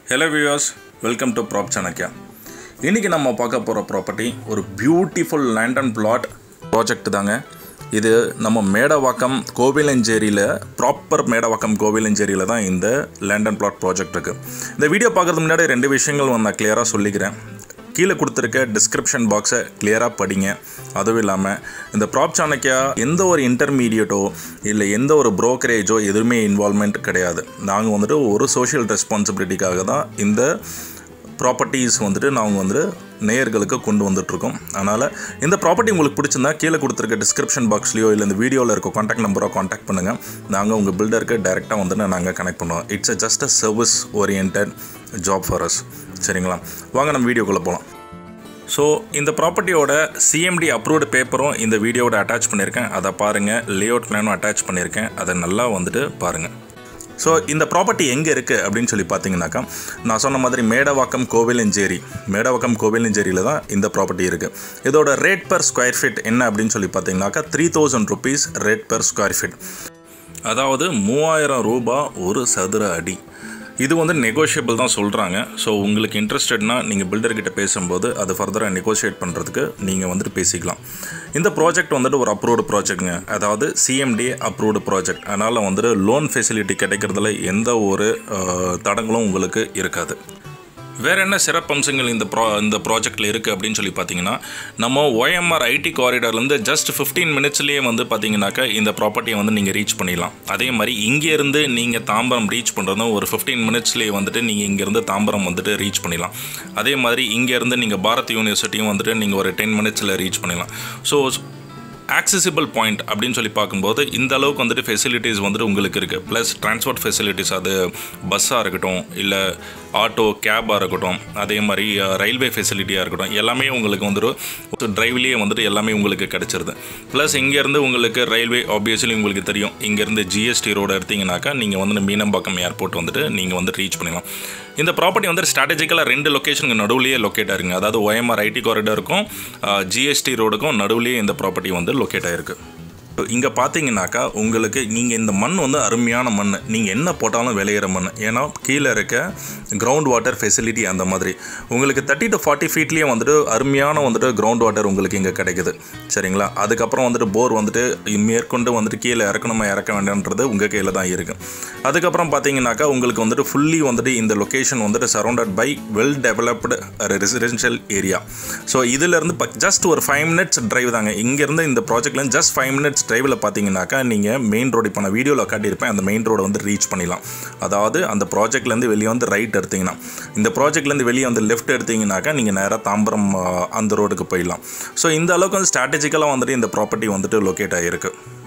hello viewers welcome to prop Chanakya இன்றைக்கி நம்ம பார்க்க போகிற ப்ராப்பர்ட்டி ஒரு beautiful land and plot project தாங்க இது நம்ம மேடவாக்கம் கோவிலஞ்சேரியில் ப்ராப்பர் மேடவாக்கம் கோவிலஞ்சேரியில் தான் இந்த லேண்ட் அண்ட் பிளாட் ப்ராஜெக்ட் இருக்குது இந்த வீடியோ பார்க்குறதுக்கு முன்னாடி ரெண்டு விஷயங்கள் நான் கிளியராக சொல்லிக்கிறேன் கீழே கொடுத்துருக்க டிஸ்கிரிப்ஷன் பாக்ஸை கிளியராக படிங்க அதுவும் இல்லாமல் இந்த ப்ராப் சாணக்கியா எந்த ஒரு இன்டர்மீடியட்டோ இல்லை எந்த ஒரு ப்ரோக்கரேஜோ எதுவுமே இன்வால்மெண்ட் கிடையாது நாங்கள் வந்துட்டு ஒரு சோஷியல் ரெஸ்பான்சிபிலிட்டிக்காக தான் இந்த ப்ராப்பர்ட்டிஸ் வந்துட்டு நாங்கள் வந்துட்டு நேயர்களுக்கு கொண்டு வந்துட்ருக்கோம் அதனால் இந்த ப்ராப்பர்ட்டி உங்களுக்கு பிடிச்சிருந்தா கீழே கொடுத்துருக்க டிஸ்கிரிப்ஷன் பாக்ஸ்லையோ இல்லை இந்த வீடியோவில் இருக்க காண்டாக்ட் நம்பரோ காண்டாக்ட் பண்ணுங்கள் நாங்கள் உங்கள் பில்டருக்கு டைரெக்டாக வந்துட்டு நாங்கள் கனெக்ட் பண்ணுவோம் it's a just a service orient job for us சரிங்களா வாங்க நம்ம வீடியோக்குள்ளே போகலாம் ஸோ இந்த ப்ராப்பர்ட்டியோட சிஎம்டி அப்ரூவ்டு பேப்பரும் இந்த வீடியோவோட அட்டாச் பண்ணியிருக்கேன் அதை பாருங்கள் லேஅவுட் பிளானும் அட்டாச் பண்ணியிருக்கேன் அதை நல்லா வந்துட்டு பாருங்கள் ஸோ இந்த ப்ராப்பர்ட்டி எங்கே இருக்குது அப்படின்னு சொல்லி பார்த்தீங்கன்னாக்கா நான் சொன்ன மாதிரி மேடவாக்கம் கோவிலஞ்சேரி மேடவாக்கம் கோவிலஞ்சேரியில் தான் இந்த ப்ராப்பர்ட்டி இருக்குது இதோட ரேட் பர் ஸ்கொயர் ஃபீட் என்ன அப்படின்னு சொல்லி பார்த்தீங்கன்னாக்கா three thousand rupees rate per square feet அதாவது மூவாயிரம் ரூபாய் ஒரு சதுர அடி இது வந்து நெகோஷியபிள் தான் சொல்கிறாங்க ஸோ உங்களுக்கு இன்ட்ரெஸ்டட்னா நீங்கள் பில்டர்கிட்ட பேசும்போது அது ஃபர்தராக நெகோஷியேட் பண்ணுறதுக்கு நீங்கள் வந்துட்டு பேசிக்கலாம் இந்த ப்ராஜெக்ட் வந்துட்டு ஒரு அப்ரூவ்டு ப்ராஜெக்ட்டுங்க அதாவது சிஎம்டி அப்ரூவ்டு ப்ராஜெக்ட் அதனால் வந்துட்டு லோன் ஃபெசிலிட்டி கிடைக்கிறதுல எந்த ஒரு அஹ், தடங்களும் உங்களுக்கு இருக்காது வேறு என்ன சிறப்பம்சங்கள் இந்த ப்ரா இந்த ப்ராஜெக்ட்டில் இருக்குது அப்படின்னு சொல்லி பார்த்தீங்கன்னா நம்ம OMR ஐடி காரிடார்லேருந்து ஜஸ்ட் ஃபிஃப்டீன் மினிட்ஸ்லேயே வந்து பார்த்தீங்கன்னாக்கா இந்த ப்ராப்பர்ட்டியை வந்து நீங்கள் ரீச் பண்ணிடலாம் அதே மாதிரி இங்கேருந்து நீங்கள் தாம்பரம் ரீச் பண்ணுறதும் ஒரு ஃபிஃப்டீன் மினிட்ஸ்லேயே வந்துட்டு நீங்கள் இங்கேருந்து தாம்பரம் வந்துட்டு ரீச் பண்ணிடலாம் அதே மாதிரி இங்கேருந்து நீங்கள் பாரத் யூனிவர்சிட்டியும் வந்துட்டு நீங்கள் ஒரு டென் மினிட்ஸில் ரீச் பண்ணிடலாம் ஸோ ஆக்சசிபிள் பாயிண்ட் அப்படின்னு சொல்லி பார்க்கும்போது இந்த அளவுக்கு வந்துட்டு ஃபெசிலிட்டிஸ் வந்துட்டு உங்களுக்கு இருக்குது ப்ளஸ் டிரான்ஸ்போர்ட் ஃபெசிலிட்டிஸ் அது பஸ்ஸாக இருக்கட்டும் இல்லை ஆட்டோ கேபாக இருக்கட்டும் அதே மாதிரி ரயில்வே ஃபெசிலிட்டியாக இருக்கட்டும் எல்லாமே உங்களுக்கு வந்துட்டு டிரைவ்லேயே வந்துட்டு எல்லாமே உங்களுக்கு கிடச்சிருது ப்ளஸ் இங்கேருந்து உங்களுக்கு ரயில்வே ஆப்வியஸ்லி உங்களுக்கு தெரியும் இங்கேருந்து ஜிஎஸ்டி ரோடு எடுத்தீங்கன்னாக்கா நீங்கள் வந்து மீனம்பாக்கம் ஏர்போர்ட் வந்துட்டு நீங்கள் வந்து ரீச் பண்ணிடலாம் இந்த ப்ராப்பர்ட்டி வந்து ஸ்ட்ராட்டஜிக்கலாக ரெண்டு லொக்கேஷனுக்கு நடுவுலேயே லொக்கேட் ஆயிருங்க அதாவது OMR ஐடி காரிடாருக்கும் ஜிஎஸ்டி ரோடுக்கும் நடுவுலேயே இந்த ப்ராப்பர்ட்டி வந்து லொக்கேட் ஆயிருக்கு இங்கே பார்த்தீங்கன்னாக்கா உங்களுக்கு நீங்கள் இந்த மண் வந்து அருமையான மண் நீங்கள் என்ன போட்டாலும் விளையிற மண் ஏன்னா கீழே இருக்க கிரவுண்ட் வாட்டர் ஃபெசிலிட்டி அந்த மாதிரி உங்களுக்கு தேர்ட்டி டு ஃபார்ட்டி ஃபீட்லேயே வந்துட்டு அருமையான வந்துட்டு கிரவுண்ட் வாட்டர் உங்களுக்கு இங்கே கிடைக்குது சரிங்களா அதுக்கப்புறம் வந்துட்டு போர் வந்துட்டு மேற்கொண்டு வந்துட்டு கீழே இறக்கணுமா இறக்க வேண்டாம்ன்றது உங்கள் கையில் தான் இருக்குது அதுக்கப்புறம் பார்த்தீங்கன்னாக்கா உங்களுக்கு வந்துட்டு ஃபுல்லி வந்துட்டு இந்த லொக்கேஷன் வந்துட்டு surrounded by well developed residential area so இதிலேருந்து ஜஸ்ட் ஒரு ஃபைவ் மினிட்ஸ் டிரைவ் தாங்க இங்கேருந்து இந்த ப்ராஜெக்ட்லேருந்து ஜஸ்ட் ஃபைவ் மினிட்ஸ் டிரைவில் பார்த்தீங்கன்னாக்கா நீங்கள் மெயின் ரோடு இப்போ நான் வீடியோவில் காட்டியிருப்பேன் அந்த மெயின் ரோடை வந்து ரீச் பண்ணிடலாம் அதாவது அந்த ப்ராஜெக்ட்லேருந்து வெளியே வந்து ரைட் எடுத்தீங்கன்னா இந்த ப்ராஜெக்ட்லேருந்து வெளியே வந்து லெஃப்ட் எடுத்தீங்கன்னாக்கா நீங்கள் நேராக தாம்பரம் ஆ, அந்த ரோடுக்கு போயிடலாம் ஸோ இந்த அளவுக்கு வந்து ஸ்ட்ராட்டஜிக்கலாக வந்துட்டு இந்த ப்ராப்பர்ட்டி வந்துட்டு லொக்கேட் ஆகிருக்கு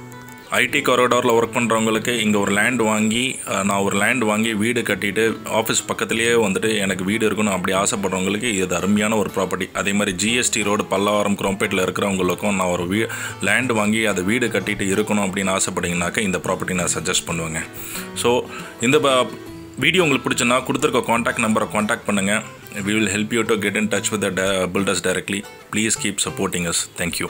ஐடி காரிடாரில் ஒர்க் பண்ணுறவங்களுக்கு இங்கே ஒரு லேண்ட் வாங்கி அஹ், நான் ஒரு லேண்ட் வாங்கி வீடு கட்டிட்டு ஆஃபீஸ் பக்கத்துலேயே வந்துட்டு எனக்கு வீடு இருக்கணும் அப்படி ஆசைப்படுறவங்களுக்கு இது அருமையான ஒரு ப்ராப்பர்ட்டி அதே மாதிரி ஜிஎஸ்டி ரோடு பல்லாவரம் குரோம்பேட்டில் இருக்கிறவங்களுக்கும் நான் ஒரு வீ லேண்ட் வாங்கி அதை வீடு கட்டிட்டு இருக்கணும் அப்படின்னு ஆசைப்பட்டீங்கன்னாக்கா இந்த ப்ராப்பர்ட்டி நான் சஜஸ்ட் பண்ணுவேங்க ஸோ இந்த ப- வீடியோ உங்களுக்கு பிடிச்சுன்னா கொடுத்துருக்க காண்டாக்ட் நம்பரை காண்டாக்ட் பண்ணுங்கள் we will help you to get in touch with the builders directly please keep supporting us thank you